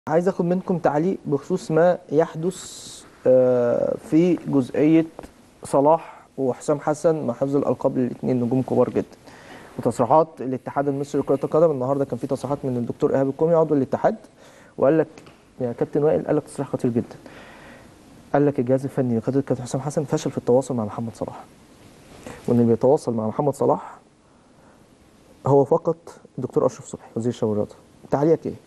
عايز اخد منكم تعليق بخصوص ما يحدث آه، في جزئيه صلاح وحسام حسن مع حفظ الالقاب للاثنين نجوم كبار جدا وتصريحات الاتحاد المصري لكره القدم النهارده كان في تصريحات من الدكتور ايهاب الكومي عضو الاتحاد وقال لك يا كابتن وائل قال لك تصريح خطير جدا قال لك الجهاز الفني لقياده كابتن حسام حسن فشل في التواصل مع محمد صلاح وان اللي بيتواصل مع محمد صلاح هو فقط الدكتور اشرف صبحي وزير الشباب والرياضه تعليقك ايه؟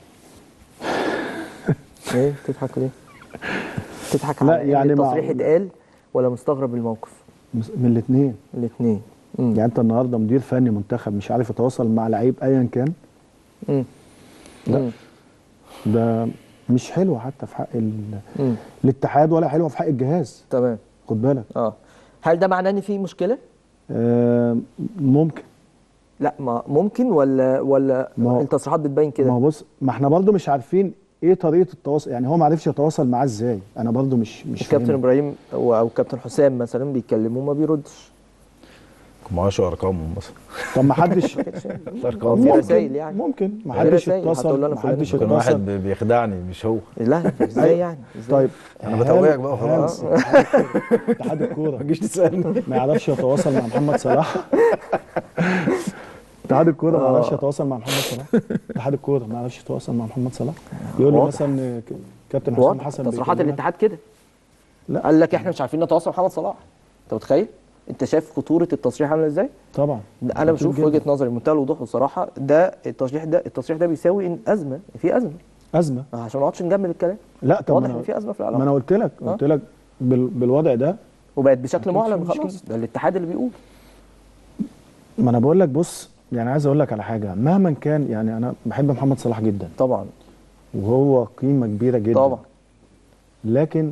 ايه تضحك ليه؟ تضحك لا، على إن يعني مع- التصريح اتقال ولا مستغرب الموقف؟ من الاثنين الاثنين يعني انت النهارده مدير فني منتخب مش عارف يتواصل مع لعيب ايا كان لا. ده مش حلو حتى في حق ال- الاتحاد ولا حلوه في حق الجهاز تمام خد بالك اه هل ده معناه ان في مشكله؟ آه ممكن لا ما ممكن ولا ولا ما هو- التصريحات بتبين ما كده؟ هو بص ما احنا برضو مش عارفين ايه طريقه التواصل يعني هو ما عرفش يتواصل معاه ازاي انا برضو مش مش الكابتن فاهم ابراهيم او أو كابتن حسام مثلا بيتكلموا ما بيردش معاش ارقامهم مثلا طب ما حدش ارقام في ممكن رسايل يعني. ممكن ما في حدش رسايل، هتقول له اتصل أنا ما فلان حدش ممكن واحد اتصل بي- بيخدعني مش هو لا ازاي يعني؟ ازاي؟ طيب أنا هل- بتوهك بقى هل وخلاص. اتحاد الكوره ما تجيش تسالني ما يعرفش يتواصل مع محمد صلاح اتحاد الكوره ما يعرفش يتواصل مع محمد صلاح اتحاد الكوره ما يعرفش يتواصل مع محمد صلاح يقول له واضح. مثلا ك- كابتن حسام واضح حسن تصريحات بيكلمك. الاتحاد كده لا. قال لك احنا مش عارفين نتواصل مع محمد صلاح انت متخيل؟ انت شايف خطوره التصريح عامله ازاي؟ طبعا ده انا خطير بشوف جداً. وجهه نظري بمنتهى الوضوح والصراحه ده التصريح ده التصريح ده بيساوي ان ازمه في ازمه ازمه عشان ما نقعدش نجمل الكلام لا طب واضح ما ان انا في ازمه في ما العلاقه انا قلت لك آه. قلت لك بال... بالوضع ده وبقت بشكل أكيد في معلن مشكلة. خلاص ده الاتحاد اللي بيقول ما انا بقول لك بص يعني عايز اقول لك على حاجه مهما كان يعني انا بحب محمد صلاح جدا طبعا وهو قيمه كبيره جدا طبعا لكن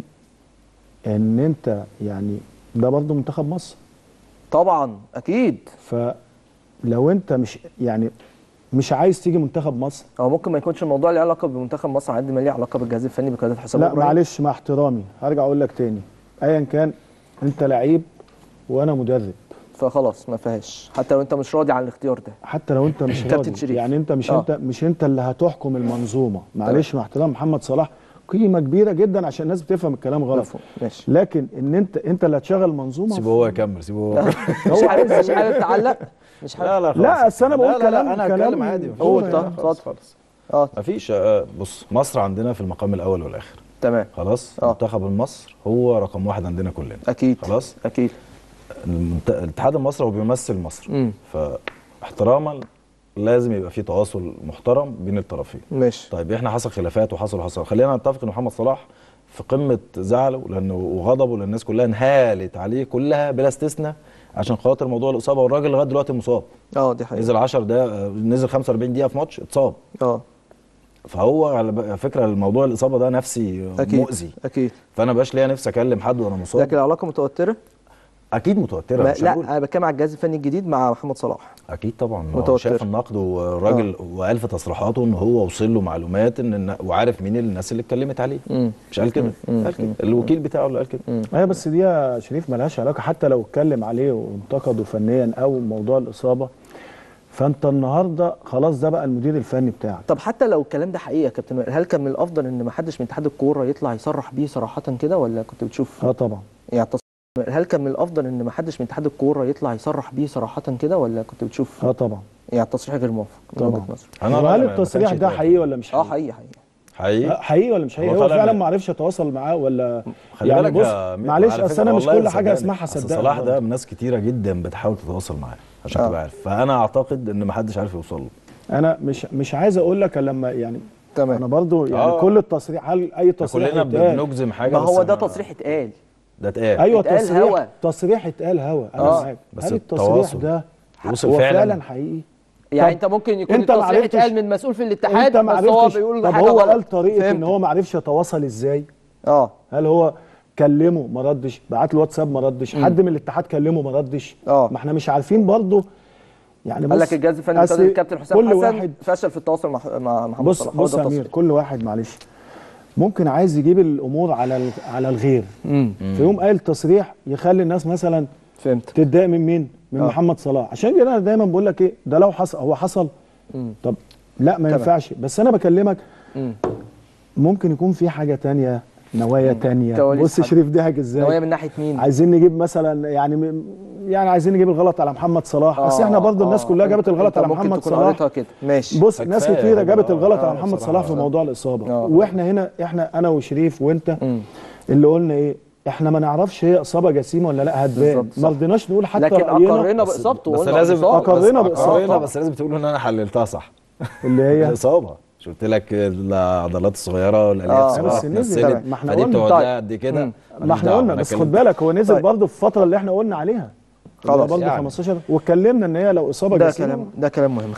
ان انت يعني ده برضه منتخب مصر طبعا اكيد فلو انت مش يعني مش عايز تيجي منتخب مصر هو ممكن ما يكونش الموضوع ليه علاقه بمنتخب مصر على قد ما ليه علاقه بالجهاز الفني بقياده حسام لا إبراهيم. معلش مع احترامي هرجع اقول لك تاني ايا كان انت لعيب وانا مدرب فخلاص ما فيهاش حتى لو انت مش راضي عن الاختيار ده حتى لو انت مش كابتن راضي شريف. يعني انت مش آه. انت مش انت اللي هتحكم المنظومه معلش مع احترام محمد صلاح قيمه كبيره جدا عشان الناس بتفهم الكلام غلط مفهوم ماشي لكن ان انت انت اللي هتشغل منظومه سيبه هو يكمل سيبه هو مش حابب مش حابب تعلق مش حابب لا لا خلاص لا، أصل أنا بقول لا لا كلام- لا انا كلام هتكلم عادي مفيش قول، مشكلة. طب، خلاص اتفضل. خلاص اه مفيش آه، بص مصر عندنا في المقام الاول والاخر تمام خلاص آه. منتخب مصر هو رقم واحد عندنا كلنا اكيد خلاص اكيد المنت- الاتحاد المصري هو بيمثل مصر امم فاحتراما لازم يبقى في تواصل محترم بين الطرفين ماشي طيب احنا حصل خلافات وحصل وحصل خلينا نتفق ان محمد صلاح في قمه زعله لانه وغضبه لان الناس كلها انهالت عليه كلها بلا استثناء عشان خاطر موضوع الاصابه والراجل لغايه دلوقتي مصاب اه دي حقيقه نزل 10 دقائق نزل 45 دقيقه في ماتش اتصاب اه فهو على فكره الموضوع الاصابه ده نفسي اكيد مؤذي اكيد فانا بقاش ليا نفسي اكلم حد وانا مصاب لكن العلاقه متوتره اكيد متوتره ما مش لا هقول. انا بتكلم على الجهاز الفني الجديد مع محمد صلاح اكيد طبعا هو متوتر. شاف النقد والراجل وقال في تصريحاته ان هو وصل له معلومات ان الن- وعارف مين الناس اللي اتكلمت عليه امم مش قال كده مم. قال كده الوكيل بتاعه اللي قال كده ايوه بس دي يا شريف ملهاش علاقه حتى لو اتكلم عليه وانتقده فنيا او موضوع الاصابه فانت النهارده خلاص ده بقى المدير الفني بتاعك طب حتى لو الكلام ده حقيقه يا كابتن وائل، هل كان من الافضل ان ما حدش من اتحاد الكوره يطلع يصرح بيه صراحه كده ولا كنت بتشوف اه طبعا يعني التص- هل كان من الافضل ان ما حدش من اتحاد الكوره يطلع يصرح بيه صراحه كده ولا كنت بتشوف اه طبعا يعني التصريح غير موافق من طبعا. وجهه نظرك انا وهل رأيي ما- ما التصريح كانش ده يتقال. حقيقي ولا مش اه حقيقي؟ حقيقي حقيقي حقيقي حقيقي ولا مش حقيقي هو هو فعلاً- فعلا ما عرفش يتواصل معاه ولا خلي يعني بالك بص يا مي- معلش على اصل فكرة انا مش والله كل حاجه صدقني، اسمعها أصل صدقني صلاح ده ناس كتيره جدا بتحاول تتواصل معاه عشان آه. تبقى عارف فانا اعتقد ان ما حدش عارف يوصل له انا مش مش عايز اقول لك إلا لما يعني تمام انا برضو يعني آه. كل التصريح هل اي تصريح كلنا يتقال بنجزم حاجه ما بس هو ده أنا- تصريح اتقال ده اتقال ايوه اتقال تصريح هوا. تصريح اتقال هوا انا آه. معاك بس هل التصريح التواصل ده وصل هو فعلاً؟ فعلا حقيقي يعني طب انت ممكن يكون انت ما التصريح عرفتش- اتقال من مسؤول في الاتحاد انت ما بس هو عرفتش بيقول طب حاجه هو غلط قال طريقه ان فهمت. هو ما عرفش يتواصل ازاي اه هل هو كلمه ما ردش بعت له واتساب ما ردش مم. حد من الاتحاد كلمه ما ردش اه. ما احنا مش عارفين برضه يعني قال بص لك الجهاز الفني أصل بتاع الكابتن حسام كل حسن واحد فشل في التواصل مع مع محمد بص صلاح هو بص ده يا امير التصريح. كل واحد معلش ممكن عايز يجيب الامور على ال- على الغير امم في يوم قال تصريح يخلي الناس مثلا فهمت تتضايق من مين؟ من آه. محمد صلاح عشان كده انا دايما بقول لك ايه ده لو حصل هو حصل مم. طب لا ما تمام. ينفعش بس انا بكلمك مم. ممكن يكون في حاجه تانية نوايا تانية كواليس بص حد. شريف ضحك ازاي نوايا من ناحيه مين؟ عايزين نجيب مثلا يعني م- يعني عايزين نجيب الغلط على محمد صلاح بس احنا برضو الناس كلها جابت الغلط أنت على ممكن محمد تكون صلاح قريتها كده ماشي بص ناس فكفاية كتيره يا جابت جماعة. الغلط آه، على محمد بصراحة. صلاح في موضوع الاصابه آه. واحنا هنا احنا انا وشريف وانت اللي قلنا ايه احنا ما نعرفش هي اصابه جسيمه ولا لا هتبان بالظبط، صح. ما رضيناش نقول حتى لكن رأينا اقرينا باصابته بس وقلنا لازم مصاب. أقرينا بس بإصابة. أقرينا بس لازم تقولوا ان انا حللتها صح اللي هي الاصابه شفت لك العضلات الصغيره والالياف آه، الصغيره بس نزل. اتنسلت ما احنا فدي قلنا. بتقعد طيب. لها قد كده مم. ما احنا قلنا بس خد بالك هو نزل طيب. برضه في الفتره اللي احنا قلنا عليها خلاص. برضه يعني. 15 واتكلمنا ان هي لو اصابه ده جسيمه كلام ده كلام مهم